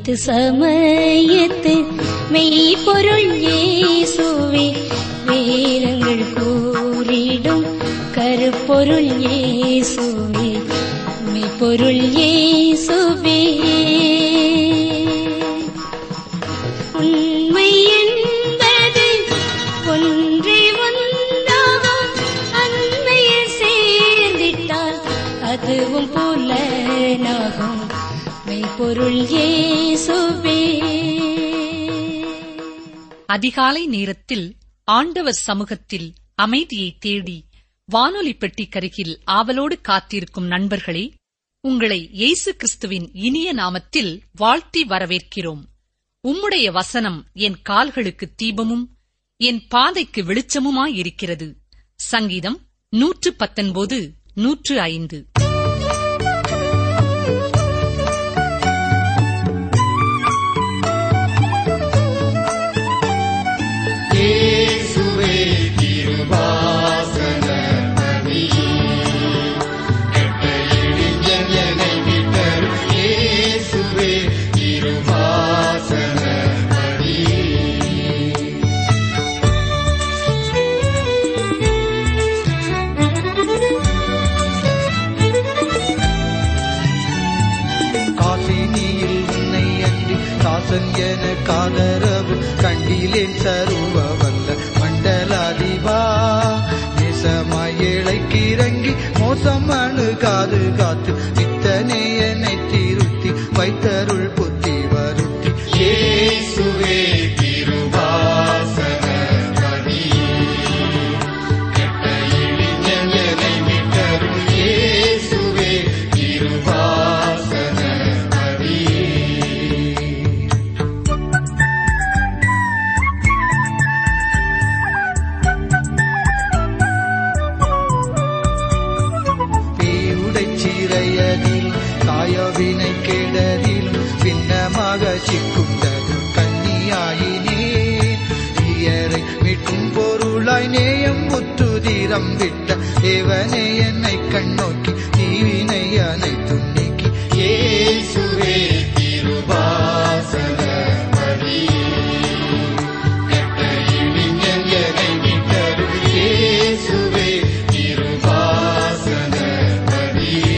அனைத்து சமயத்து மெய்ப்பொருள் இயேசுவே வேதங்கள் கூறிடும் கருப்பொருள் இயேசுவே மெய்ப்பொருள் இயேசுவே உண்மை என்பது ஒன்றே ஒன்றாகும் அண்மையில் சேர்ந்திட்டால் அதுவும் புலனாகும் மெய்ப்பொருள் இயேசுவே அதிகாலை நேரத்தில் ஆண்டவர் சமூகத்தில் அமைதியை தேடி வானொலி பெட்டிக்கருகில் ஆவலோடு காத்திருக்கும் நண்பர்களே உங்களை இயேசு கிறிஸ்துவின் இனிய நாமத்தில் வாழ்த்தி வரவேற்கிறோம் உம்முடைய வசனம் என் கால்களுக்கு தீபமும் என் பாதைக்கு வெளிச்சமுமாயிருக்கிறது சங்கீதம் நூற்று பத்தொன்பது நூற்று ஐந்து இயேசுவே திருவாசன மணியே கெட்ட இழிஞன் என்னை விட்டருள் இயேசுவே திருவாசன மணியே காசினியில் உன்னை அன்றி தாசன் என காதரவு கண்டிலேன் சருவ வல்ல மண்டலாதிபா நேசமாய் ஏழைக்கு இறங்கி மோசம் அணுகாது காத்து நித்தனே என்னை திருத்தி வைத்தருள் புத்தி வருத்தி இயேசுவே திருவாசன மணியே கெட்ட இழிஞன் என்னை விட்டருள் இயேசுவே திருவாசன மணியே பேயுடைச் சிறையதில் காயவினை கெடரிலும் பின்னமாக சிக்குண்டது கண்ணியாயினேன் ஈயரை மீட்கும் பொருளாய் நேயம் முற்றுதிரம் விட்ட தேவனே என்னை கண்ணோக்கி தீவினை அனைத்தும் நீக்கி இயேசுவே திருவாசன மணியே கெட்ட இழிஞன் என்னை விட்டருள் இயேசுவே திருவாசன மணியே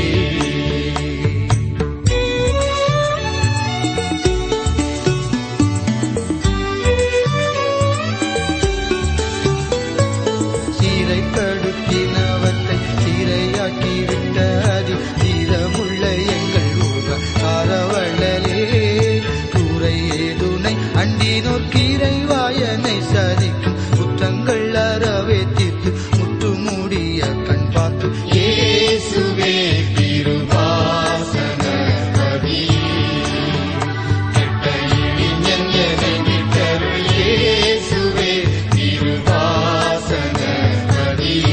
சீரைப்படுத்தினவற்றை சீரையாக்கி விட்ட அதி தீரமுள்ள எங்கள் ஊர காரவள்ளலே கூரை ஏதுனை அண்டினோர் கீரை வாயனை சதிக்கும் குற்றங்கள் அறவே தீர்த்து முற்று மூடிய கண் பார்த்து இயேசுவே திருவாசன மதியே கெட்ட இழிஞன் என்னை விட்டருள் இயேசுவே திருவாசன மதியே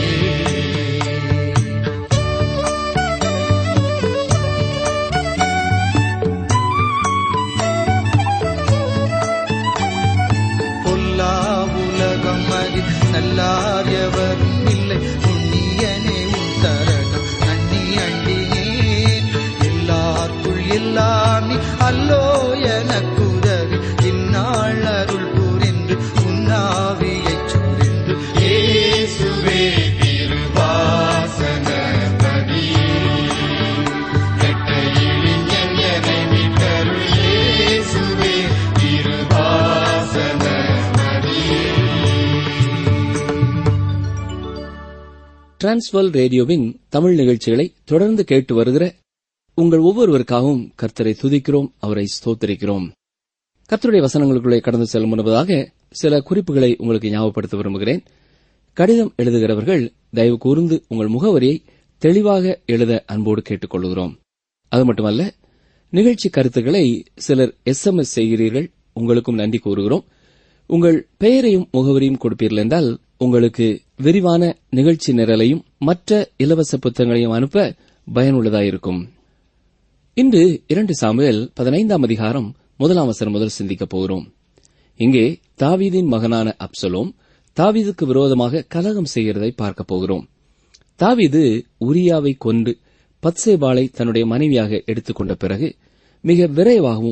பொல்லா உலகம் அதில் நல்லார் எவரும் இல்லை புண்ணியனே உன் சரணம் நன்னி அண்டினேன் எல்லாருக்குள் எல்லாம் நீ அல்லோ எனக்குதவி இந்நாள் அருள் புரிந்து உன்னாவியைச் சுரிந்து இயேசுவே திருவாசன மதியே கெட்ட இழிஞன் என்னை விட்டருள் இயேசுவே திருவாசன மதியே டிரான்ஸ்வல் ரேடியோவின் தமிழ் நிகழ்ச்சிகளை தொடர்ந்து கேட்டு வருகிற உங்கள் ஒவ்வொருவருக்காகவும் கர்த்தரை துதிக்கிறோம் அவரை ஸ்தோத்தரிக்கிறோம் கர்த்தருடைய வசனங்களுக்குள்ளே கடந்து செல்லும் முன்பதாக சில குறிப்புகளை உங்களுக்கு ஞாபகப்படுத்த விரும்புகிறேன் கடிதம் எழுதுகிறவர்கள் தயவு கூர்ந்து உங்கள் முகவரியை தெளிவாக எழுத அன்போடு கேட்டுக்கொள்கிறோம் அது மட்டுமல்ல நிகழ்ச்சி கருத்துக்களை சிலர் எஸ்எம்எஸ் செய்கிறீர்கள் உங்களுக்கும் நன்றி கூறுகிறோம் உங்கள் பெயரையும் முகவரியும் கொடுப்பீர்கள் என்றால் உங்களுக்கு விரிவான நிகழ்ச்சி நிரலையும் மற்ற இலவச புத்தகங்களையும் அனுப்ப பயனுள்ளதாயிருக்கும் இன்று இரண்டு சாமுவேல் பதினைந்தாம் அதிகாரம் முதலாம் வசனம் முதல் சிந்திக்கப் போகிறோம் இங்கே தாவீதின் மகனான அப்சலோம் தாவீதுக்கு விரோதமாக கலகம் செய்கிறதை பார்க்கப் போகிறோம் தாவீது உரியாவை கொண்டு பத்சேபாளை தன்னுடைய மனைவியாக எடுத்துக்கொண்ட பிறகு மிக விரைவாகவும்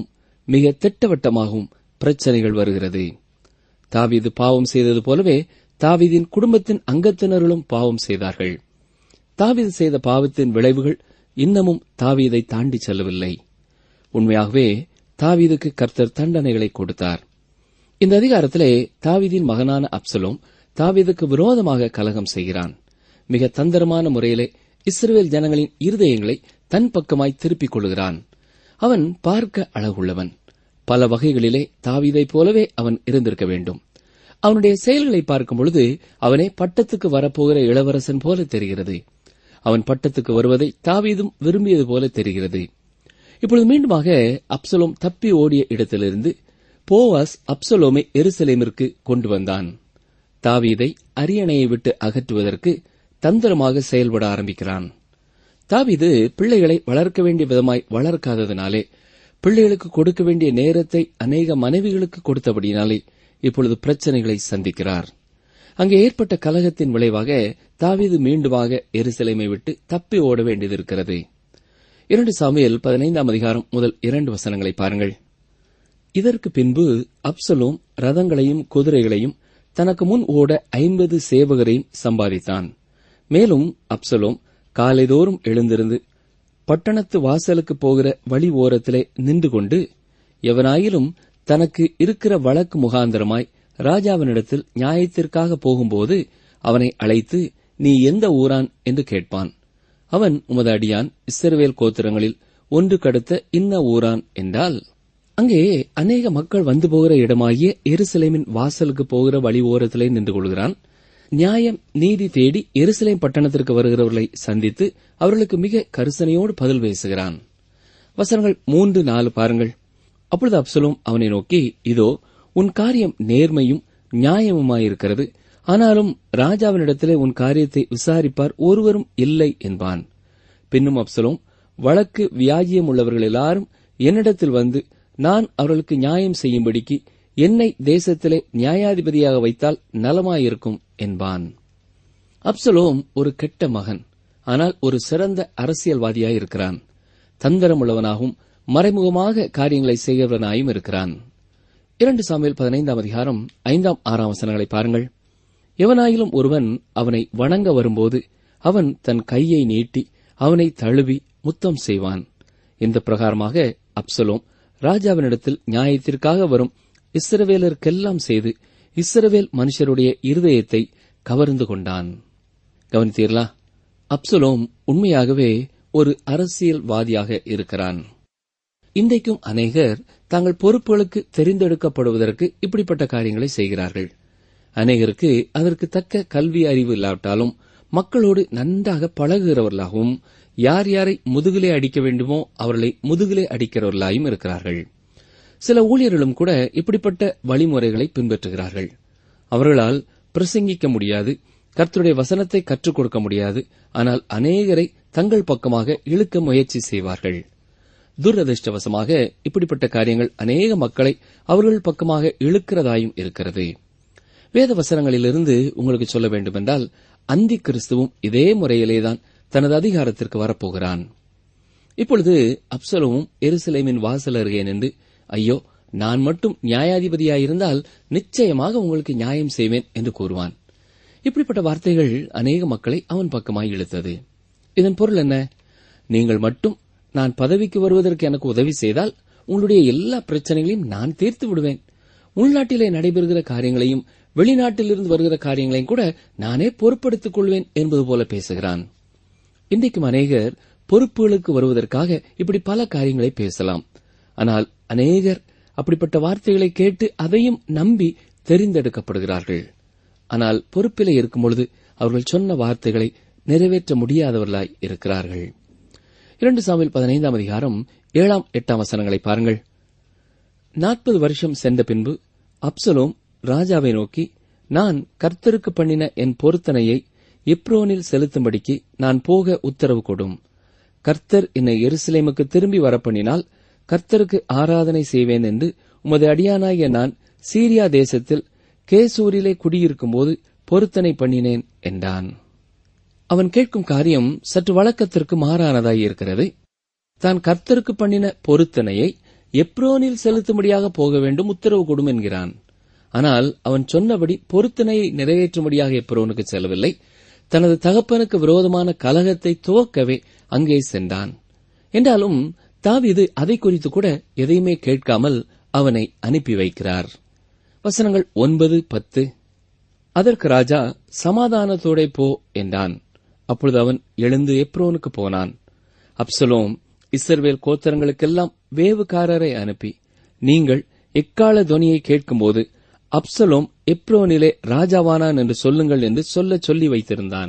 மிக திட்டவட்டமாகவும் பிரச்சனைகள் வருகிறது தாவீது பாவம் செய்தது போலவே தாவீதின் குடும்பத்தின் அங்கத்தினர்களும் பாவம் செய்தார்கள் தாவீது செய்த பாவத்தின் விளைவுகள் இன்னமும் தாவீதை தாண்டி செல்லவில்லை உண்மையாகவே தாவீதுக்கு கர்த்தர் தண்டனைகளை கொடுத்தார் இந்த அதிகாரத்திலே தாவீதின் மகனான அப்சலோம் தாவீதுக்கு விரோதமாக கலகம் செய்கிறான் மிக தந்திரமான முறையிலே இஸ்ரவேல் ஜனங்களின் இருதயங்களை தன் பக்கமாய் திருப்பிக் கொள்கிறான் அவன் பார்க்க அழகுள்ளவன் பல வகைகளிலே தாவீதைப் போலவே அவன் இருந்திருக்க வேண்டும் அவனுடைய செயல்களை பார்க்கும் பொழுது அவனே பட்டத்துக்கு வரப்போகிற இளவரசன் போல தெரிகிறது அவன் பட்டத்துக்கு வருவதை தாவீதும் விரும்பியது போல தெரிகிறது இப்பொழுது மீண்டுமாக அப்சலோம் தப்பி ஓடிய இடத்திலிருந்து போவாஸ் அப்சலோமை எருசலேமிற்கு கொண்டு வந்தான் தாவீதை அரியணையை விட்டு அகற்றுவதற்கு தந்திரமாக செயல்பட ஆரம்பிக்கிறான் தாவீது பிள்ளைகளை வளர்க்க வேண்டிய விதமாய் வளர்க்காததினாலே பிள்ளைகளுக்கு கொடுக்க வேண்டிய நேரத்தை அநேக மனைவிகளுக்கு கொடுத்தபடியினாலே இப்பொழுது பிரச்சனைகளை சந்திக்கிறார் அங்கே ஏற்பட்ட கலகத்தின் விளைவாக தாவீது மீண்டுமாக எருசலேமை விட்டு தப்பி ஓட வேண்டியதிருக்கிறது இரண்டு சாமியல் பதினைந்தாம் அதிகாரம் முதல் இரண்டு வசனங்களை பாருங்கள் இதற்கு பின்பு அப்சலோம் ரதங்களையும் குதிரைகளையும் தனக்கு முன் ஓட ஐம்பது சேவகரையும் சம்பாதித்தான் மேலும் அப்சலோம் காலைதோறும் எழுந்திருந்து பட்டணத்து வாசலுக்கு போகிற வழி ஓரத்திலே நின்று கொண்டு எவனாயிலும் தனக்கு இருக்கிற வழக்கு முகாந்திரமாய் ராஜாவினிடத்தில் நியாயத்திற்காக போகும்போது அவனை அழைத்து நீ எந்த ஊரான் என்று கேட்பான் அவன் உமது அடியான் இஸ்ரவேல் கோத்திரங்களில் ஒன்று கடுத்த இன்ன ஊரான் என்றால் அங்கே அநேக மக்கள் வந்து போகிற இடமாகிய எருசலேமின் வாசலுக்கு போகிற வழி ஓரத்திலே நின்று கொள்கிறான் நியாயம் நீதி தேடி எருசலேம் பட்டணத்திற்கு வருகிறவர்களை சந்தித்து அவர்களுக்கு மிக கரிசனையோடு பதில் பேசுகிறான் வசனங்கள் மூன்று நாலு பாருங்கள் அப்பொழுது அப்சலோம் அவனை நோக்கி இதோ உன் காரியம் நேர்மையும் நியாயமுமாயிருக்கிறது ஆனாலும் ராஜாவினிடத்திலே உன் காரியத்தை விசாரிப்பார் ஒருவரும் இல்லை என்பான் பின்னும் அப்சலோம் வழக்கு வியாஜியம் உள்ளவர்கள் எல்லாரும் என்னிடத்தில் வந்து நான் அவர்களுக்கு நியாயம் செய்யும்படிக்கு என்னை தேசத்திலே நியாயாதிபதியாக வைத்தால் நலமாயிருக்கும் என்பான் அப்சலோம் ஒரு கெட்ட மகன் ஆனால் ஒரு சிறந்த அரசியல்வாதியாயிருக்கிறான் தந்திரமுள்ளவனாகவும் மறைமுகமாக காரியங்களை செய்கிறவனாயும் இருக்கிறான் இரண்டு சாமியல் பதினைந்தாம் அதிகாரம் ஐந்தாம் ஆறாம் வசனங்களை பாருங்கள் எவனாயிலும் ஒருவன் அவனை வணங்க வரும்போது அவன் தன் கையை நீட்டி அவனை தழுவி முத்தம் செய்வான் இந்த பிரகாரமாக அப்சலோம் ராஜாவினிடத்தில் நியாயத்திற்காக வரும் இஸ்ரவேலருக்கெல்லாம் செய்து இஸ்ரவேல் மனுஷருடைய இருதயத்தை கவர்ந்து கொண்டான் கவனித்தீர்களா அப்சலோம் உண்மையாகவே ஒரு அரசியல்வாதியாக இருக்கிறான் இன்றைக்கும் அநேகர் தாங்கள் பொறுப்புகளுக்கு தெரிந்தெடுக்கப்படுவதற்கு இப்படிப்பட்ட காரியங்களை செய்கிறார்கள் அநேகருக்கு அதற்கு தக்க கல்வி அறிவு இல்லாவிட்டாலும் மக்களோடு நன்றாக பழகுகிறவர்களாகவும் யார் யாரை முதுகிலே அடிக்க வேண்டுமோ அவர்களை முதுகிலே அடிக்கிறவர்களாயும் இருக்கிறார்கள் சில ஊழியர்களும் கூட இப்படிப்பட்ட வழிமுறைகளை பின்பற்றுகிறார்கள் அவர்களால் பிரசங்கிக்க முடியாது கர்த்தருடைய வசனத்தை கற்றுக் கொடுக்க முடியாது ஆனால் அநேகரை தங்கள் பக்கமாக இழுக்க முயற்சி செய்வார்கள் துரதிருஷ்டவசமாக இப்படிப்பட்ட காரியங்கள் அநேக மக்களை அவர்கள் பக்கமாக இழுக்கிறதாயும் இருக்கிறது வேத வசனங்களிலிருந்து உங்களுக்கு சொல்ல வேண்டுமென்றால் அந்தி கிறிஸ்துவும் இதே முறையிலேதான் தனது அதிகாரத்திற்கு வரப்போகிறான் இப்பொழுது அப்சலமும் எருசலேமின் வாசல் அருகே நின்று ஐயோ நான் மட்டும் நியாயாதிபதியாயிருந்தால் நிச்சயமாக உங்களுக்கு நியாயம் செய்வேன் என்று கூறுவான் இப்படிப்பட்ட வார்த்தைகள் அநேக மக்களை அவன் பக்கமாய் இழுத்தது இதன் பொருள் என்ன நீங்கள் மட்டும் நான் பதவிக்கு வருவதற்கு எனக்கு உதவி செய்தால் உங்களுடைய எல்லா பிரச்சனைகளையும் நான் தீர்த்து விடுவேன் உள்நாட்டிலே நடைபெறுகிற காரியங்களையும் வெளிநாட்டிலிருந்து வருகிற காரியங்களையும் கூட நானே பொறுப்படுத்திக் கொள்வேன் என்பது போல பேசுகிறான் இன்றைக்கும் அநேகர் பொறுப்புகளுக்கு வருவதற்காக இப்படி பல காரியங்களை பேசலாம் ஆனால் அநேகர் அப்படிப்பட்ட வார்த்தைகளை கேட்டு அதையும் நம்பி தெரிந்தெடுக்கப்படுகிறார்கள் ஆனால் பொறுப்பிலே இருக்கும் பொழுது அவர்கள் சொன்ன வார்த்தைகளை நிறைவேற்ற முடியாதவர்களாய் இருக்கிறார்கள் இரண்டு சாமியில் பதினைந்தாம் அதிகாரம் ஏழாம் எட்டாம் வசனங்களை பாருங்கள் நாற்பது வருஷம் சென்ற பின்பு அப்சலோம் ராஜாவை நோக்கி நான் கர்த்தருக்கு பண்ணின என் பொருத்தனையை எப்ரோனில் செலுத்தும்படிக்கு நான் போக உத்தரவு கொடும் கர்த்தர் என்னை எருசலேமுக்கு திரும்பி வரப்பண்ணினால் கர்த்தருக்கு ஆராதனை செய்வேன் என்று உமது அடியானாகிய நான் சீரியா தேசத்தில் கேசூரிலே குடியிருக்கும்போது பொருத்தனை பண்ணினேன் என்றான் அவன் கேட்கும் காரியம் சற்று வழக்கத்திற்கு மாறானதாய் இருக்கிறது தான் கர்த்தருக்கு பண்ணின பொருத்தனையை எப்ரோனில் செலுத்தும்படியாக போக வேண்டும் உத்தரவு கொடும் என்கிறான் ஆனால் அவன் சொன்னபடி பொருத்தனையை நிறைவேற்றும்படியாக எப்ரோனுக்கு செல்லவில்லை தனது தகப்பனுக்கு விரோதமான கலகத்தை துவக்கவே அங்கே சென்றான் என்றாலும் தாவீது அதை குறித்து கூட எதையுமே கேட்காமல் அவனை அனுப்பி வைக்கிறார் வசனங்கள் ஒன்பது பத்து அதற்கு ராஜா சமாதானத்தோடே போ என்றான் அப்பொழுது அவன் எழுந்து எப்ரோனுக்கு போனான் அப்சலோம் இஸ்ரவேல் கோத்தரங்களுக்கெல்லாம் வேவுகாரரை அனுப்பி நீங்கள் எக்கால துணியை கேட்கும்போது அப்சலோம் எப்ரோனிலே ராஜாவானான் என்று சொல்லுங்கள் என்று சொல்ல சொல்லி வைத்திருந்தான்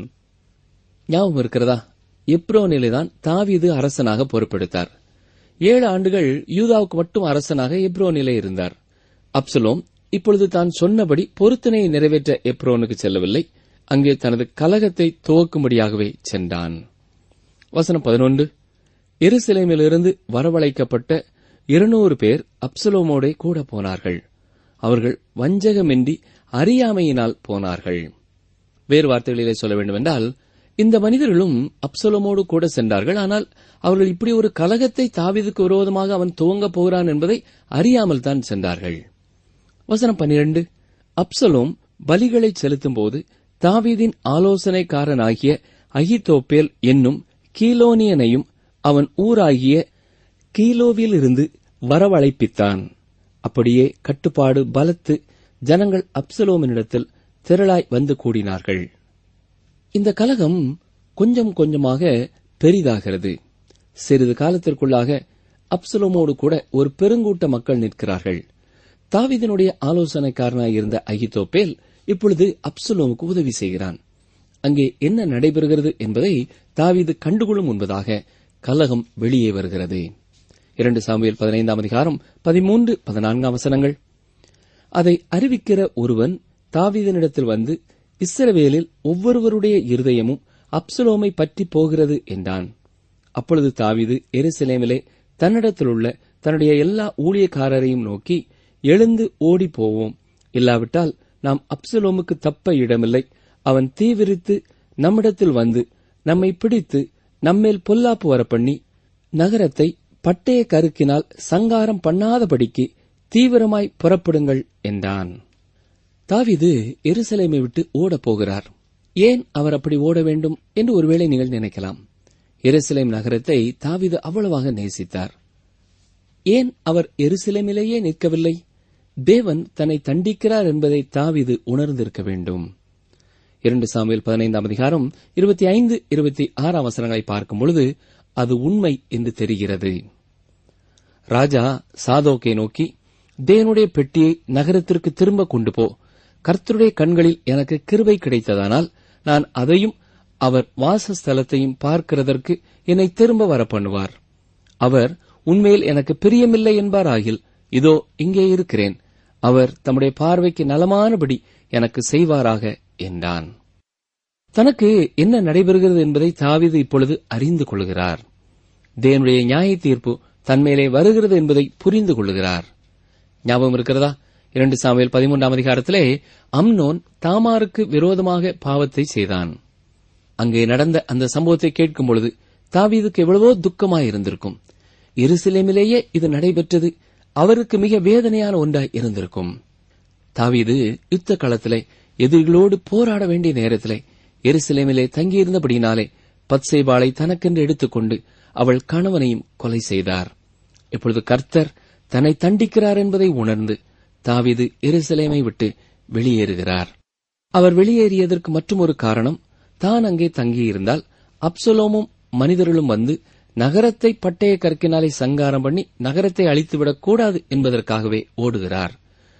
ஞாபகம் இருக்கிறதா எப்ரோனிலேதான் தாவீது அரசனாக பொறுப்பெடுத்தார் ஏழு ஆண்டுகள் யூதாவுக்கு மட்டும் அரசனாக எப்ரோனிலே இருந்தார் அப்சலோம் இப்பொழுது தான் சொன்னபடி பொருத்தனையை நிறைவேற்ற எப்ரோனுக்கு செல்லவில்லை அங்கே தனது கலகத்தை துவக்கும்படியாகவே சென்றான் வசனம் பதினொன்று எருசலேமிலிருந்து வரவழைக்கப்பட்ட இருநூறு பேர் அப்சலோமோடே கூட போனார்கள் அவர்கள் வஞ்சகமின்றி அறியாமையினால் போனார்கள் வேறு வார்த்தைகளிலே சொல்ல வேண்டுமென்றால் இந்த மனிதர்களும் அப்சலோமோடு கூட சென்றார்கள் ஆனால் அவர்கள் இப்படி ஒரு கலகத்தை தாவீதுக்கு விரோதமாக அவன் துவங்கப் போகிறான் என்பதை அறியாமல் தான் சென்றார்கள் வசனம் பன்னிரண்டு அப்சலோம் பலிகளை செலுத்தும்போது தாவீதின் ஆலோசனைக்காரனாகிய அகித்தோப்பேல் என்னும் கீலோனியனையும் அவன் ஊராகிய கீலோவிலிருந்து வரவழைப்பித்தான் அப்படியே கட்டுப்பாடு பலத்து ஜனங்கள் அப்சலோமினிடத்தில் திரளாய் வந்து கூடினார்கள் இந்த கலகம் கொஞ்சம் கொஞ்சமாக பெரிதாகிறது சிறிது காலத்திற்குள்ளாக அப்சலோமோடு கூட ஒரு பெருங்கூட்ட மக்கள் நிற்கிறார்கள் தாவீதினுடைய ஆலோசனைக்காரனாய் இருந்த அகித்தோப்பேல் இப்பொழுது அப்சலோமுக்கு உதவி செய்கிறான் அங்கே என்ன நடைபெறுகிறது என்பதை தாவீது கண்டுகொள்ளும் முன்பதாக கலகம் வெளியே வருகிறது இரண்டு சாமுவேல் பதினைந்தாம் அதிகாரம் பதிமூன்று பதினான்காம் வசனங்கள் அதை அறிவிக்கிற ஒருவன் தாவீதனிடத்தில் வந்து இஸ்ரவேலில் ஒவ்வொருவருடைய இருதயமும் அப்சலோமை பற்றி போகிறது என்றான் அப்பொழுது தாவீது எருசலேமிலே தன்னிடத்திலுள்ள தன்னுடைய எல்லா ஊழியக்காரரையும் நோக்கி எழுந்து ஓடி போவோம் இல்லாவிட்டால் நாம் அப்சலோமுக்கு தப்ப இடமில்லை அவன் தீவிரித்து நம்மிடத்தில் வந்து நம்மை பிடித்து நம்மேல் பொல்லாப்பு வரப்பண்ணி நகரத்தை பட்டய கருக்கினால் சங்காரம் பண்ணாதபடிக்கு தீவிரமாய் புறப்படுங்கள் என்றான் தாவீது எருசலேமை விட்டு ஓடப் போகிறார் ஏன் அவர் அப்படி ஓட வேண்டும் என்று ஒருவேளை நீங்கள் நினைக்கலாம் எருசலேம் நகரத்தை தாவீது அவ்வளவாக நேசித்தார் ஏன் அவர் எருசலேமிலேயே நிற்கவில்லை தேவன் தன்னை தண்டிக்கிறார் என்பதை தாவீது உணர்ந்திருக்க வேண்டும் இரண்டு சாமியில் பதினைந்தாம் அதிகாரம் இருபத்தி ஐந்து இருபத்தி ஆறாம் வசனங்களை பார்க்கும் பொழுது அது உண்மை என்று தெரிகிறது ராஜா சாதோக்கை நோக்கி தேவனுடைய பெட்டியை நகரத்திற்கு திரும்ப கொண்டு போ கர்த்தருடைய கண்களில் எனக்கு கிருபை கிடைத்ததானால் நான் அதையும் அவர் வாசஸ்தலத்தையும் பார்க்கிறதற்கு என்னை திரும்ப வர பண்ணுவார் அவர் உண்மையில் எனக்கு பிரியமில்லை என்பார் ஆகில் இதோ இங்கே இருக்கிறேன் அவர் தம்முடைய பார்வைக்கு நலமானபடி எனக்கு செய்வாராக என்றான் தனக்கு என்ன நடைபெறுகிறது என்பதை தாவீது இப்பொழுது அறிந்து கொள்கிறார் தேவனுடைய நியாய தீர்ப்பு தன்மேலே வருகிறது என்பதை புரிந்து கொள்கிறார் ஞாபகம் இருக்கிறதா இரண்டு சாமுவேல் பதிமூன்றாம் அதிகாரத்திலே அம்னோன் தாமாருக்கு விரோதமாக பாவத்தை செய்தான் அங்கே நடந்த அந்த சம்பவத்தை கேட்கும் பொழுது தாவீதுக்கு எவ்வளவோ துக்கமாயிருந்திருக்கும் எருசலேமிலேயே இது நடைபெற்றது அவருக்கு மிக வேதனையான ஒன்றாய் இருந்திருக்கும் தாவீது யுத்த களத்திலே எதிரிகளோடு போராட வேண்டிய நேரத்திலே எருசலேமிலே தங்கியிருந்தபடினாலே பத்சேபாளை தனக்கென்று எடுத்துக்கொண்டு அவள் கணவனையும் கொலை செய்தார் இப்பொழுது கர்த்தர் தன்னை தண்டிக்கிறார் என்பதை உணர்ந்து தாவீது எருசலேமை விட்டு வெளியேறுகிறார் அவர் வெளியேறியதற்கு மற்றொரு காரணம் தான் அங்கே தங்கியிருந்தால் அப்சலோமும் மனிதர்களும் வந்து நகரத்தை பட்டய கற்கினாலே சங்காரம் பண்ணி நகரத்தை அழித்துவிடக் கூடாது என்பதற்காகவே ஓடுகிறார்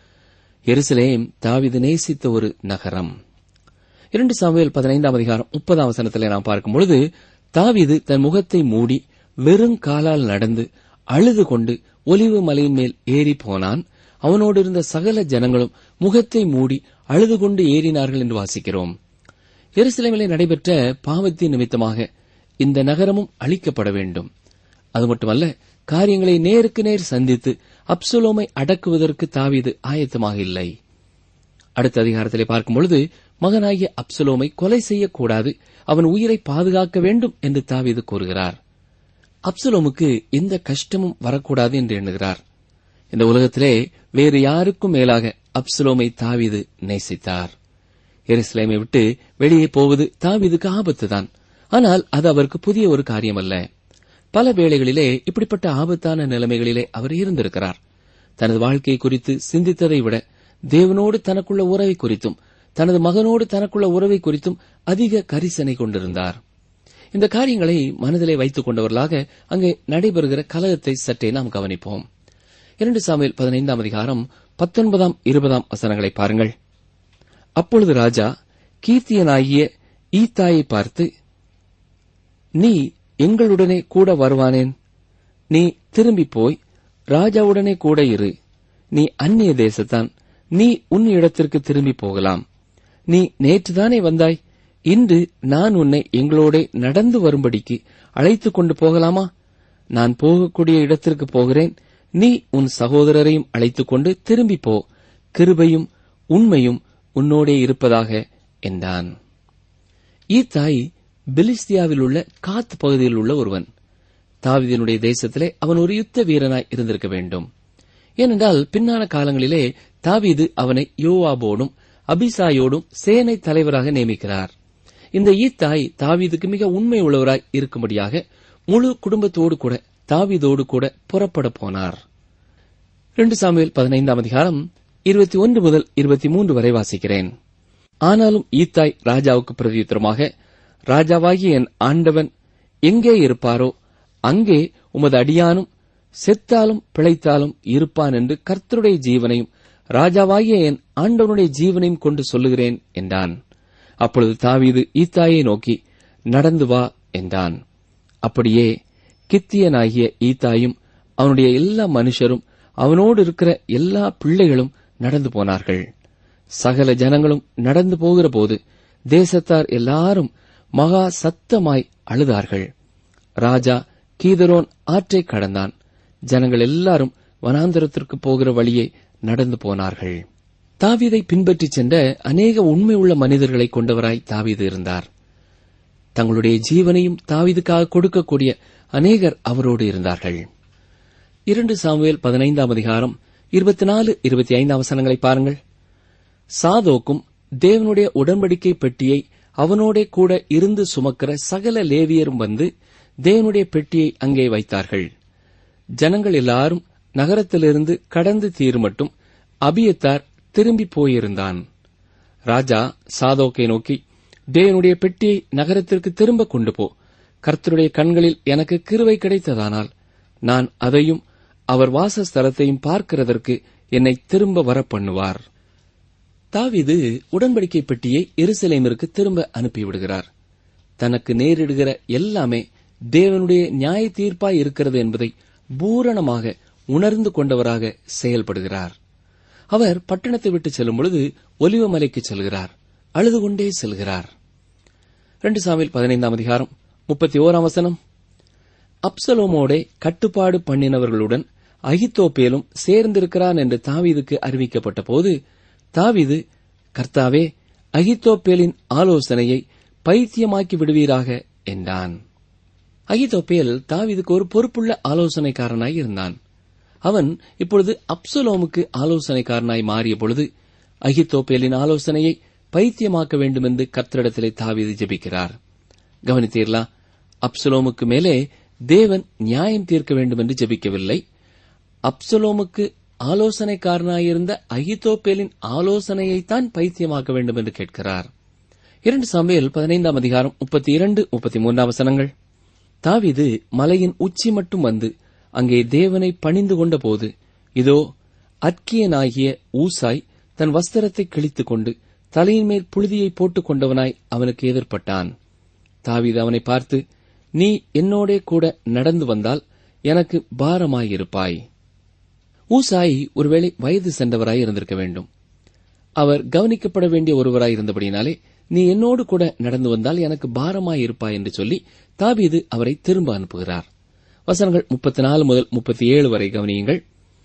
எருசலேம் தாவீது நேசித்த ஒரு நகரம் இரண்டு சாமுவேல் பதினைந்தாம் அதிகாரம் முப்பதாம் வசனத்திலே நாம் பார்க்கும் பொழுது தாவீது தன் முகத்தை மூடி வெறும் காலால் நடந்து அழுது கொண்டு ஒலிவு மலையின் மேல் ஏறி போனான் அவனோடு இருந்த சகல ஜனங்களும் முகத்தை மூடி அழுது கொண்டு ஏறினார்கள் என்று வாசிக்கிறோம் எருசலேமிலே நடைபெற்ற பாவத்தின் நிமித்தமாக இந்த நகரமும் அழிக்கப்பட வேண்டும் அது மட்டுமல்ல காரியங்களை நேருக்கு நேர் சந்தித்து அப்சுலோமை அடக்குவதற்கு தாவீது ஆயத்தமாக இல்லை அடுத்த அதிகாரத்திலே பார்க்கும் பொழுது மகனாகிய அப்சலோமை கொலை செய்யக்கூடாது அவன் உயிரை பாதுகாக்க வேண்டும் என்று தாவீது கூறுகிறார் அப்சலோமுக்கு எந்த கஷ்டமும் வரக்கூடாது என்று எண்ணுகிறார் இந்த உலகத்திலே வேறு யாருக்கும் மேலாக அப்சலோமை தாவீது நேசித்தார் எருசலேமை விட்டு வெளியே போவது தாவீதுக்கு ஆபத்துதான் ஆனால் அது அவருக்கு புதிய ஒரு காரியம் அல்ல பல வேளைகளிலே இப்படிப்பட்ட ஆபத்தான நிலைமைகளிலே அவர் இருந்திருக்கிறார் தனது வாழ்க்கை குறித்து சிந்தித்ததை விட தேவனோடு தனக்குள்ள உறவை குறித்தும் தனது மகனோடு தனக்குள்ள உறவை குறித்தும் அதிக கரிசனை கொண்டிருந்தார் இந்த காரியங்களை மனதிலே வைத்துக் கொண்டவர்களாக அங்கே நடைபெறுகிற கலகத்தை சற்றே நாம் கவனிப்போம் இரண்டு சாமியில் பதினைந்தாம் அதிகாரம் பத்தொன்பதாம் இருபதாம் வசனங்களை பாருங்கள் அப்பொழுது ராஜா கீர்த்தியனாகிய ஈத்தாயை பார்த்து நீ எங்களுடனே கூட வருவானேன் நீ திரும்பி போய் ராஜாவுடனே கூட இரு நீ அந்நிய தேசத்தான் நீ உன் இடத்திற்கு திரும்பி போகலாம் நீ நேற்றுதானே வந்தாய் இன்று நான் உன்னை எங்களோட நடந்து வரும்படிக்கு அழைத்துக் கொண்டு போகலாமா நான் போகக்கூடிய இடத்திற்கு போகிறேன் நீ உன் சகோதரரையும் அழைத்துக் கொண்டு திரும்பி போ கிருபையும் உண்மையும் உன்னோடே இருப்பதாக என்றான் ஈத்தாய் பெலிஸ்தியாவில் உள்ள காத் பகுதியில் உள்ள ஒருவன் தாவீதினுடைய தேசத்திலே அவன் ஒரு யுத்த வீரனாய் இருந்திருக்க வேண்டும் ஏனென்றால் பின்னான காலங்களிலே தாவீது அவனை யோவாபோடும் அபிசாயோடும் சேனை தலைவராக நியமிக்கிறார் இந்த ஈத்தாய் தாவீதுக்கு மிக உண்மை உள்ளவராய் இருக்கும்படியாக முழு குடும்பத்தோடு கூட தாவீதோடு கூட புறப்பட போனார் ரெண்டு சாமுவேல் பதினைந்தாம் அதிகாரம் இருபத்தி ஒன்று முதல் இருபத்தி மூன்று வரை வாசிக்கிறேன் ஆனாலும் ஈத்தாய் ராஜாவுக்கு பிரதியுத்தரமாக ராஜாவாகிய என் ஆண்டவன் எங்கே இருப்பாரோ அங்கே உமது அடியானும் செத்தாலும் பிழைத்தாலும் இருப்பான் என்று கர்த்தருடைய ஜீவனையும் ராஜாவாகிய என் ஆண்டவனுடைய ஜீவனையும் கொண்டு சொல்லுகிறேன் என்றான் அப்பொழுது தாவீது ஈத்தாயை நோக்கி நடந்து வா என்றான் அப்படியே கித்தியனாகிய ஈத்தாயும் அவனுடைய எல்லா மனுஷரும் அவனோடு இருக்கிற எல்லா பிள்ளைகளும் நடந்து போனார்கள் சகல ஜனங்களும் நடந்து போகிற போது தேசத்தார் எல்லாரும் மகா சத்தமாய் அழுதார்கள் ராஜா கீதரோன் ஆற்றை கடந்தான் ஜனங்கள் எல்லாரும் வனாந்தரத்திற்கு போகிற வழியே நடந்து போனார்கள் தாவீதை பின்பற்றிச் சென்ற அநேக உண்மை உள்ள மனிதர்களை கொண்டவராய் தாவீது இருந்தார் தங்களுடைய ஜீவனையும் தாவீதுக்காக கொடுக்கக்கூடிய அநேகர் அவரோடு இருந்தார்கள் இரண்டு சாமுவேல் பதினைந்தாம் அதிகாரம் இருபத்தி நாலு இருபத்தி ஐந்தாம் வசனங்களை பாருங்கள் சாதோக்கும் தேவனுடைய உடன்படிக்கை பெட்டியை அவனோடே கூட இருந்து சுமக்கிற சகல லேவியரும் வந்து தேவனுடைய பெட்டியை அங்கே வைத்தார்கள் ஜனங்கள் எல்லாரும் நகரத்திலிருந்து கடந்து தீருமட்டும் அபியத்தார் திரும்பி போயிருந்தான் ராஜா சாதோக்கை நோக்கி தேவனுடைய பெட்டியை நகரத்திற்கு திரும்ப கொண்டு போ கர்த்தருடைய கண்களில் எனக்கு கிருவை கிடைத்ததானால் நான் அதையும் அவர் வாசஸ்தலத்தையும் பார்க்கிறதற்கு என்னை திரும்ப வர பண்ணுவார் தாவீது உடன்படிக்கை பெட்டியை எருசலேமிற்கு திரும்ப அனுப்பிவிடுகிறார் தனக்கு நேரிடுகிற எல்லாமே தேவனுடைய நியாய தீர்ப்பாய் இருக்கிறது என்பதை பூரணமாக உணர்ந்து கொண்டவராக செயல்படுகிறார் அவர் பட்டணத்தை விட்டு செல்லும் பொழுது ஒலிவமலைக்கு செல்கிறார் அழுது கொண்டே செல்கிறார் ரெண்டு சாமியில் பதினைந்தாம் அதிகாரம் முப்பத்தி ஓராம் வசனம் அப்சலோமோடே கட்டுப்பாடு பண்ணினவர்களுடன் அகித்தோப்பேலும் சேர்ந்திருக்கிறான் என்று தாவீதுக்கு அறிவிக்கப்பட்ட போது தாவீது கர்த்தாவே அகித்தோப்பேலின் ஆலோசனையை பைத்தியமாக்கி விடுவீராக என்றான் அகித்தோப்பேல் தாவீதுக்கு ஒரு பொறுப்புள்ள ஆலோசனைக்காரனாய் இருந்தான் அவன் இப்பொழுது அப்சலோமுக்கு ஆலோசனைக்காரனாய் மாறிய பொழுது அகித்தோப்பேலின் ஆலோசனையை பைத்தியமாக்க வேண்டும் என்று கர்த்தரிடத்திலே தாவீது ஜெபிக்கிறார் கவனித்தீர்களா அப்சலோமுக்கு மேலே தேவன் நியாயம் தீர்க்க வேண்டும் என்று ஜெபிக்கவில்லை அப்சலோமுக்கு ஆலோசனைக்காரனாயிருந்த அகிதோப்பேலின் ஆலோசனையைத்தான் பைத்தியமாக்க வேண்டும் என்று கேட்கிறார் இரண்டு சமையல் பதினைந்தாம் அதிகாரம் முப்பத்தி இரண்டு முப்பத்தி மூன்றாம் வசனங்கள் தாவிது மலையின் உச்சி மட்டும் வந்து அங்கே தேவனை பணிந்து கொண்ட போது இதோ அற்கியனாகிய ஊசாய் தன் வஸ்திரத்தை கிழித்துக் கொண்டு தலையின் மேல் புழுதியை போட்டுக் கொண்டவனாய் அவனுக்கு எதிர்ப்பட்டான் தாவீது அவனை பார்த்து நீ என்னோடே கூட நடந்து வந்தால் எனக்கு பாரமாயிருப்பாய் ஊசாய் ஒருவேளை வயது சென்றவராய் இருந்திருக்க வேண்டும் அவர் கவனிக்கப்பட வேண்டிய ஒருவராய் இருந்தபடினாலே நீ என்னோடு கூட நடந்து வந்தால் எனக்கு பாரமாயிருப்பாய் என்று சொல்லி தாவீது அவரை திரும்ப அனுப்புகிறார் வசனங்கள் முப்பத்தி நாலு முதல் முப்பத்தி ஏழு வரை கவனியுங்கள்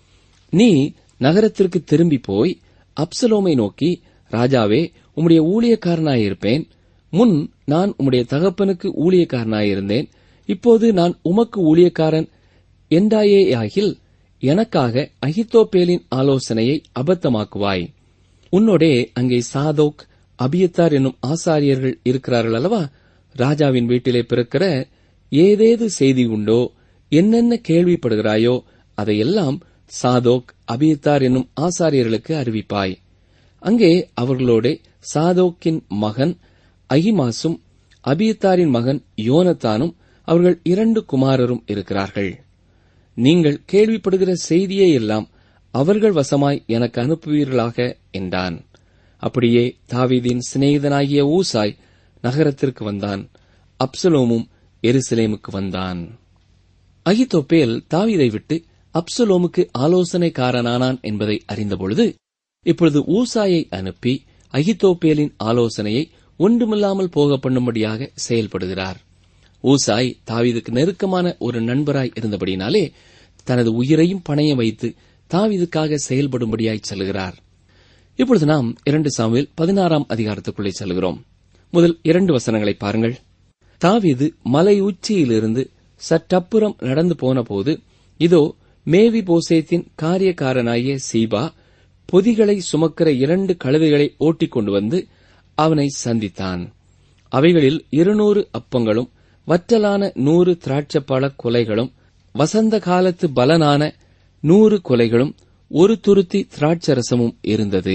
நீ நகரத்திற்கு திரும்பி போய் அப்சலோமை நோக்கி ராஜாவே உம்முடைய ஊழியக்காரனாயிருப்பேன் முன் நான் உம்முடைய தகப்பனுக்கு ஊழியக்காரனாயிருந்தேன் இப்போது நான் உமக்கு ஊழியக்காரன் என்றாயேயாகில் எனக்காக அகித்தோப்பேலின் ஆலோசனையை அபத்தமாக்குவாய் உன்னோடே அங்கே சாதோக் அபியத்தார் என்னும் ஆசாரியர்கள் இருக்கிறார்கள் அல்லவா ராஜாவின் வீட்டிலே பிறக்கிற ஏதேது செய்தி உண்டோ என்னென்ன கேள்விப்படுகிறாயோ அதையெல்லாம் சாதோக் அபியத்தார் என்னும் ஆசாரியர்களுக்கு அறிவிப்பாய் அங்கே அவர்களோடே சாதோக்கின் மகன் அகிமாசும் அபியத்தாரின் மகன் யோனத்தானும் அவர்கள் இரண்டு குமாரரும் இருக்கிறார்கள் நீங்கள் கேள்விப்படுகிற செய்தியே எல்லாம் அவர்கள் வசமாய் எனக்கு அனுப்புவீர்களாக என்றான் அப்படியே தாவீதின் சிநேகிதனாகிய ஊசாய் நகரத்திற்கு வந்தான் அப்சலோமும் எருசலேமுக்கு வந்தான் அகித்தோப்பேல் தாவீதை விட்டு அப்சலோமுக்கு ஆலோசனைக்காரனானான் என்பதை அறிந்தபொழுது இப்பொழுது ஊசாயை அனுப்பி அகித்தோப்பேலின் ஆலோசனையை ஒன்றுமில்லாமல் போக பண்ணும்படியாக செயல்படுகிறார் ஊசாய் தாவீதுக்கு நெருக்கமான ஒரு நண்பராய் இருந்தபடினாலே தனது உயிரையும் பணைய வைத்து தாவீதுக்காக செயல்படும்படியாய் செல்கிறார் இப்பொழுது நாம் இரண்டு சாமுவேல் பதினாறாம் அதிகாரத்துக்குள்ளே செல்கிறோம் முதல் இரண்டு வசனங்களை பாருங்கள் தாவீது மலை உச்சியிலிருந்து சற்றப்புறம் நடந்து போனபோது இதோ மேவி போசேத்தின் காரியக்காரனாகிய சீபா பொதிகளை சுமக்கிற இரண்டு கழுதைகளை ஓட்டிக் கொண்டு வந்து அவனை சந்தித்தான் அவைகளில் இருநூறு அப்பங்களும் வற்றலான நூறு திராட்சப்பழ கொலைகளும் வசந்த காலத்து பலனான நூறு கொலைகளும் ஒரு துருத்தி திராட்சரசமும் இருந்தது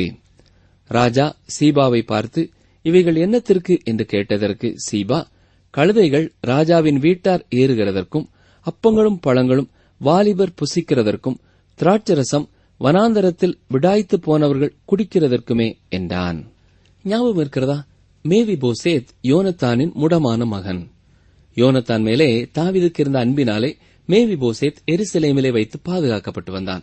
ராஜா சீபாவை பார்த்து இவைகள் என்னத்திற்கு என்று கேட்டதற்கு சீபா கழுதைகள் ராஜாவின் வீட்டார் ஏறுகிறதற்கும் அப்பங்களும் பழங்களும் வாலிபர் புசிக்கிறதற்கும் திராட்சரசம் வனாந்தரத்தில் விடாய்த்து போனவர்கள் குடிக்கிறதற்குமே என்றான் ஞாபகம் இருக்கிறதா மேவி போசேத் யோனத்தானின் முடமான மகன் யோனத்தான் மேலே தாவிதுக்கு இருந்த அன்பினாலே மேவி போசேத் எருசலேமிலே வைத்து பாதுகாக்கப்பட்டு வந்தான்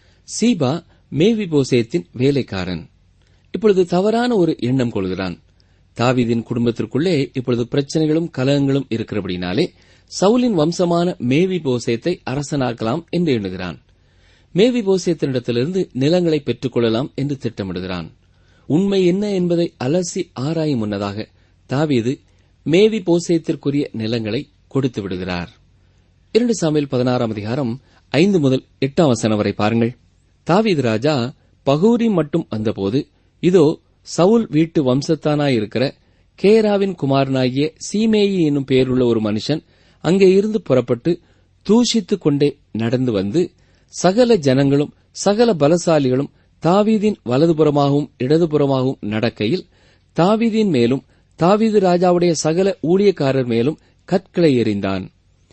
சீபா மேவி போசேத்தின் வேலைக்காரன் இப்பொழுது தவறான ஒரு எண்ணம் கொள்கிறான் தாவீதின் குடும்பத்திற்குள்ளே இப்பொழுது பிரச்சனைகளும் கலகங்களும் இருக்கிறபடினாலே சவுலின் வம்சமான மேவி போசேத்தை அரசனாக்கலாம் என்று எண்ணுகிறான் மேவி போசேத்தினிடத்திலிருந்து நிலங்களை பெற்றுக் கொள்ளலாம் என்று திட்டமிடுகிறான் உண்மை என்ன என்பதை அலசி ஆராயும் முன்னதாக தாவீது மேவி போசேத்திற்குரிய நிலங்களை கொடுத்து விடுகிறார் இரண்டு சாமியில் பதினாறாம் அதிகாரம் ஐந்து முதல் எட்டாம் வசனம் வரை பாருங்கள் தாவீது ராஜா பகூரி மட்டும் வந்தபோது இதோ சவுல் வீட்டு வம்சத்தானாயிருக்கிற கேராவின் குமாரனாகிய சீமேயி என்னும் பெயருள்ள ஒரு மனுஷன் அங்கே இருந்து புறப்பட்டு தூஷித்துக் கொண்டே நடந்து வந்து சகல ஜனங்களும் சகல பலசாலிகளும் தாவீதின் வலதுபுறமாகவும் இடதுபுறமாகவும் நடக்கையில் தாவீதின் மேலும் தாவீது ராஜாவுடைய சகல ஊழியக்காரர் மேலும் கற்களை எறிந்தான்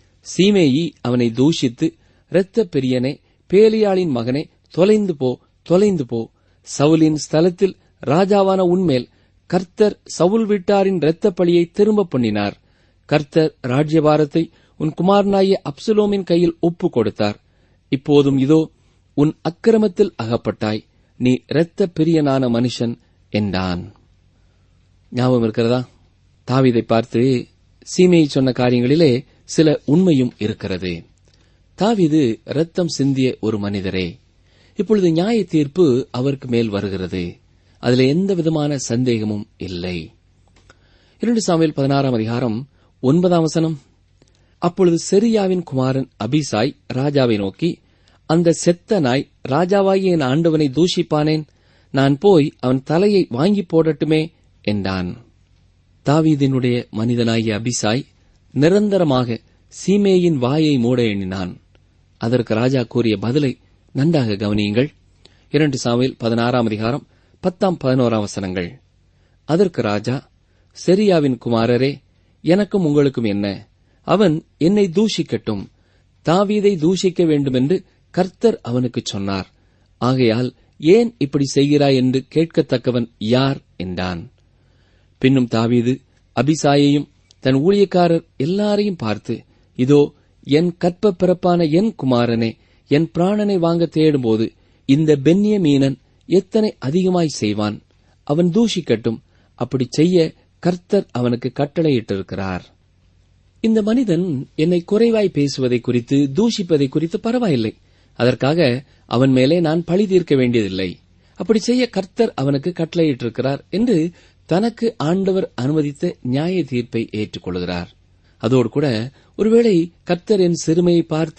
சீமேயி அவனை தூஷித்து இரத்த பெரியனே பேலியாளின் மகனே தொலைந்து போ தொலைந்து போ சவுலின் ஸ்தலத்தில் ராஜாவான உன்மேல் கர்த்தர் சவுல் வீட்டாரின் இரத்த பழியை திரும்ப பண்ணினார் கர்த்தர் ராஜ்யபாரத்தை உன் குமாரனாகிய அப்சுலோமின் கையில் ஒப்புக் கொடுத்தார் இப்போதும் இதோ உன் அக்கிரமத்தில் அகப்பட்டாய் நீ இரத்த பிரியனான மனுஷன் என்றான் ஞாபகம் இருக்கிறதா தாவீதை பார்த்து சீமையை சொன்ன காரியங்களிலே சில உண்மையும் இருக்கிறது தாவீது ரத்தம் சிந்திய ஒரு மனிதரே இப்பொழுது நியாய தீர்ப்பு அவருக்கு மேல் வருகிறது அதில் எந்த விதமான சந்தேகமும் இல்லை இரண்டு சாமியில் பதினாறாம் அதிகாரம் ஒன்பதாம் வசனம் அப்பொழுது செரியாவின் குமாரன் அபிசாய் ராஜாவை நோக்கி அந்த செத்த நாய் ராஜாவாகிய என் ஆண்டவனை தூஷிப்பானேன் நான் போய் அவன் தலையை வாங்கி போடட்டுமே என்றான் தாவீதினுடைய மனிதனாகிய அபிசாய் நிரந்தரமாக சீமேயின் வாயை மூட எண்ணினான் அதற்கு ராஜா கூறிய பதிலை நன்றாக கவனியுங்கள் இரண்டு சாமியில் பதினாறாம் அதிகாரம் பத்தாம் பதினோராம் வசனங்கள் அதற்கு ராஜா செரியாவின் குமாரரே எனக்கும் உங்களுக்கும் என்ன அவன் என்னை தூஷிக்கட்டும் தாவீதை தூஷிக்க வேண்டுமென்று கர்த்தர் அவனுக்கு சொன்னார் ஆகையால் ஏன் இப்படி செய்கிறாய் என்று கேட்கத்தக்கவன் யார் என்றான் பின்னும் தாவீது அபிசாயையும் தன் ஊழியக்காரர் எல்லாரையும் பார்த்து இதோ என் கற்ப பிறப்பான என் குமாரனே என் பிராணனை வாங்க தேடும்போது இந்த பென்னிய மீனன் எத்தனை அதிகமாய் செய்வான் அவன் தூஷிக்கட்டும் அப்படி செய்ய கர்த்தர் அவனுக்கு கட்டளையிட்டிருக்கிறார் இந்த மனிதன் என்னை குறைவாய் பேசுவதை குறித்து தூஷிப்பதை குறித்து பரவாயில்லை அதற்காக அவன் மேலே நான் பழி தீர்க்க வேண்டியதில்லை அப்படி செய்ய கர்த்தர் அவனுக்கு கட்டளையிட்டிருக்கிறார் என்று தனக்கு ஆண்டவர் அனுமதித்த நியாய தீர்ப்பை ஏற்றுக்கொள்கிறார் அதோடு கூட ஒருவேளை கர்த்தர் என் சிறுமையை பார்த்து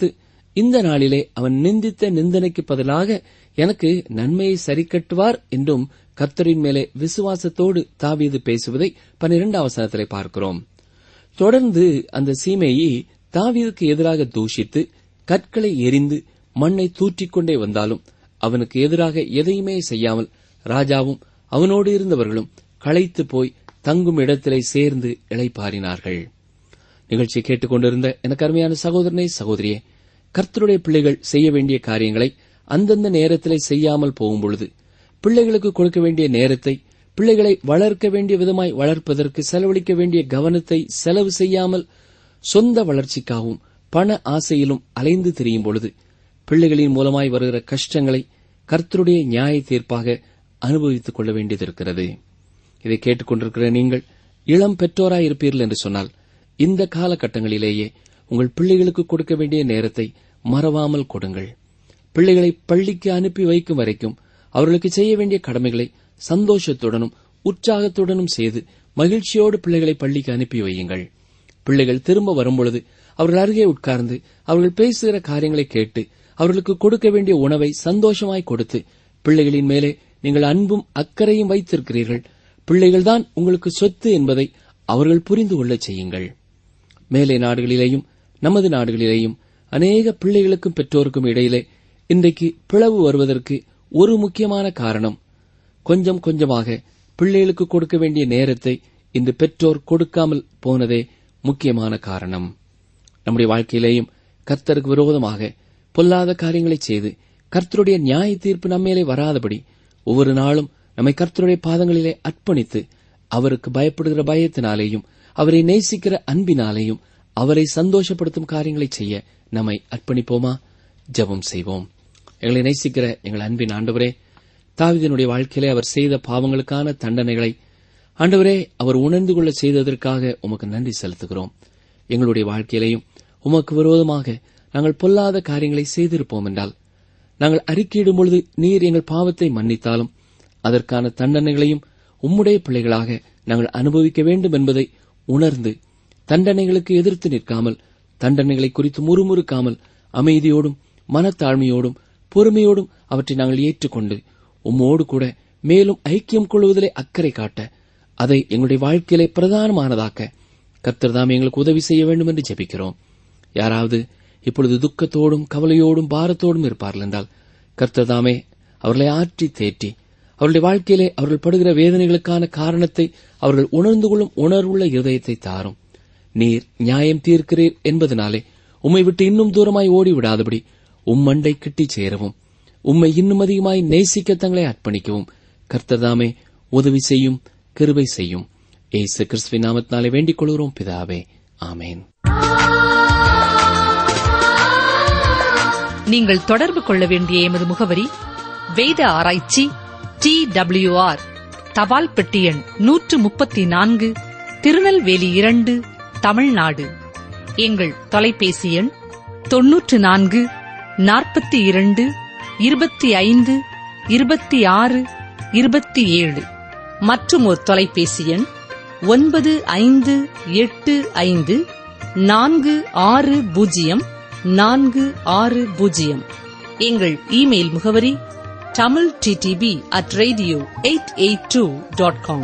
இந்த நாளிலே அவன் நிந்தித்த நிந்தனைக்கு பதிலாக எனக்கு நன்மையை சரிக்கட்டுவார் என்றும் கர்த்தரின் மேலே விசுவாசத்தோடு தாவீது பேசுவதை பன்னிரண்டாம் வசனத்திலே பார்க்கிறோம் தொடர்ந்து அந்த சீமையை தாவீதுக்கு எதிராக தூஷித்து கற்களை எரிந்து மண்ணை தூற்றிக்கொண்டே வந்தாலும் அவனுக்கு எதிராக எதையுமே செய்யாமல் ராஜாவும் அவனோடு இருந்தவர்களும் களைத்து போய் தங்கும் இடத்திலே சேர்ந்து இளைப்பாறினார்கள் நிகழ்ச்சியை கேட்டுக்கொண்டிருந்த எனக்கு அருமையான சகோதரனே சகோதரியே கர்த்தருடைய பிள்ளைகள் செய்ய வேண்டிய காரியங்களை அந்தந்த நேரத்திலே செய்யாமல் போகும் பொழுது பிள்ளைகளுக்கு கொடுக்க வேண்டிய நேரத்தை பிள்ளைகளை வளர்க்க வேண்டிய விதமாய் வளர்ப்பதற்கு செலவழிக்க வேண்டிய கவனத்தை செலவு செய்யாமல் சொந்த வளர்ச்சிக்காகவும் பண ஆசையிலும் அலைந்து திரியும் பொழுது பிள்ளைகளின் மூலமாய் வருகிற கஷ்டங்களை கர்த்தருடைய நியாய தீர்ப்பாக அனுபவித்துக் கொள்ள வேண்டியது இதை கேட்டுக்கொண்டிருக்கிற நீங்கள் இளம் பெற்றோராய் இருப்பீர்கள் என்று சொன்னால் இந்த காலகட்டங்களிலேயே உங்கள் பிள்ளைகளுக்கு கொடுக்க வேண்டிய நேரத்தை மறவாமல் கொடுங்கள் பிள்ளைகளை பள்ளிக்கு அனுப்பி வைக்கும் வரைக்கும் அவர்களுக்கு செய்ய வேண்டிய கடமைகளை சந்தோஷத்துடனும் உற்சாகத்துடனும் செய்து மகிழ்ச்சியோடு பிள்ளைகளை பள்ளிக்கு அனுப்பி வையுங்கள் பிள்ளைகள் திரும்ப வரும்பொழுது அவர்கள் அருகே உட்கார்ந்து அவர்கள் பேசுகிற காரியங்களை கேட்டு அவர்களுக்கு கொடுக்க வேண்டிய உணவை சந்தோஷமாய் கொடுத்து பிள்ளைகளின் மேலே நீங்கள் அன்பும் அக்கறையும் வைத்திருக்கிறீர்கள் பிள்ளைகள்தான் உங்களுக்கு சொத்து என்பதை அவர்கள் புரிந்து கொள்ளச் செய்யுங்கள் மேலே நாடுகளிலேயும் நமது நாடுகளிலேயும் அநேக பிள்ளைகளுக்கும் பெற்றோருக்கும் இடையிலே இன்றைக்கு பிளவு வருவதற்கு ஒரு முக்கியமான காரணம் கொஞ்சம் கொஞ்சமாக பிள்ளைகளுக்கு கொடுக்க வேண்டிய நேரத்தை இன்று பெற்றோர் கொடுக்காமல் போனதே முக்கியமான காரணம் நம்முடைய வாழ்க்கையிலேயும் கர்த்தருக்கு விரோதமாக பொல்லாத காரியங்களை செய்து கர்த்தருடைய நியாய தீர்ப்பு நம்மேலே வராதபடி ஒவ்வொரு நாளும் நம்மை கர்த்தருடைய பாதங்களிலே அர்ப்பணித்து அவருக்கு பயப்படுகிற பயத்தினாலேயும் அவரை நேசிக்கிற அன்பினாலேயும் அவரை சந்தோஷப்படுத்தும் காரியங்களை செய்ய நம்மை அர்ப்பணிப்போமா ஜெபம் செய்வோம் எங்களை நேசிக்கிற எங்கள் அன்பின் ஆண்டவரே தாவிதனுடைய வாழ்க்கையிலே அவர் செய்த பாவங்களுக்கான தண்டனைகளை ஆண்டவரே அவர் உணர்ந்து கொள்ள செய்ததற்காக உமக்கு நன்றி செலுத்துகிறோம் எங்களுடைய வாழ்க்கையிலேயும் உமக்கு விரோதமாக நாங்கள் பொல்லாத காரியங்களை செய்திருப்போம் என்றால் நாங்கள் அறிக்கையிடும் பொழுது நீர் எங்கள் பாவத்தை மன்னித்தாலும் அதற்கான தண்டனைகளையும் உம்முடைய பிள்ளைகளாக நாங்கள் அனுபவிக்க வேண்டும் என்பதை உணர்ந்து தண்டனைகளுக்கு எதிர்த்து நிற்காமல் தண்டனைகளை குறித்து முறுமுறுக்காமல் அமைதியோடும் மனத்தாழ்மையோடும் பொறுமையோடும் அவற்றை நாங்கள் ஏற்றுக்கொண்டு உம்மோடு கூட மேலும் ஐக்கியம் கொள்வதிலே அக்கறை காட்ட அதை எங்களுடைய வாழ்க்கையிலே பிரதானமானதாக்க கர்த்தர் தாமே எங்களுக்கு உதவி செய்ய வேண்டும் என்று ஜெபிக்கிறோம் யாராவது இப்பொழுது துக்கத்தோடும் கவலையோடும் பாரத்தோடும் இருப்பார்கள் என்றால் கர்த்தர் தாமே அவர்களை ஆற்றி தேற்றி அவருடைய வாழ்க்கையிலே அவர்கள் படுகிற வேதனைகளுக்கான காரணத்தை அவர்கள் உணர்ந்து கொள்ளும் உணர்வுள்ள இருதயத்தை தாரும் நீர் நியாயம் தீர்க்கிறீர் என்பதனாலே உம்மை விட்டு இன்னும் தூரமாய் ஓடிவிடாதபடி உம்மண்டை கிட்டிச் சேரவும் உம்மை இன்னும் அதிகமாய் நேசிக்க தங்களை அர்ப்பணிக்கவும் கர்த்தர்தாமே உதவி செய்யும் கிருபை செய்யும் ஏசு கிறிஸ்துவின் நாமத்தினாலே வேண்டிக் கொள்கிறோம் பிதாவே ஆமேன் நீங்கள் தொடர்பு கொள்ள வேண்டிய எமது முகவரி வேத ஆராய்ச்சி டி ஆர் தபால் பெட்டி எண் நூற்று முப்பத்தி நான்கு திருநெல்வேலி இரண்டு தமிழ்நாடு எங்கள் தொலைபேசி எண் தொன்னூற்று நான்கு நாற்பத்தி இரண்டு இருபத்தி ஐந்து இருபத்தி ஆறு இருபத்தி ஏழு மற்றும் ஒரு தொலைபேசி எண் ஒன்பது ஐந்து எட்டு ஐந்து நான்கு ஆறு பூஜ்ஜியம் நான்கு ஆறு பூஜ்ஜியம் எங்கள் இமெயில் முகவரி Tamil DTP at radio eight eight two dot com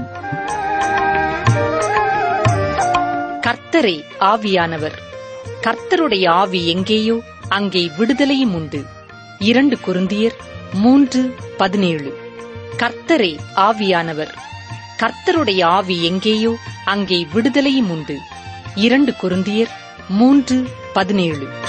கர்த்தரே ஆவியானவர் கர்த்தருடைய ஆவி எங்கேயோ அங்கே விடுதலையும் உண்டு இரண்டு குருந்தியர் மூன்று பதினேழு கர்த்தரே ஆவியானவர் கர்த்தருடைய ஆவி எங்கேயோ அங்கே விடுதலையும் உண்டு இரண்டு குருந்தியர் மூன்று பதினேழு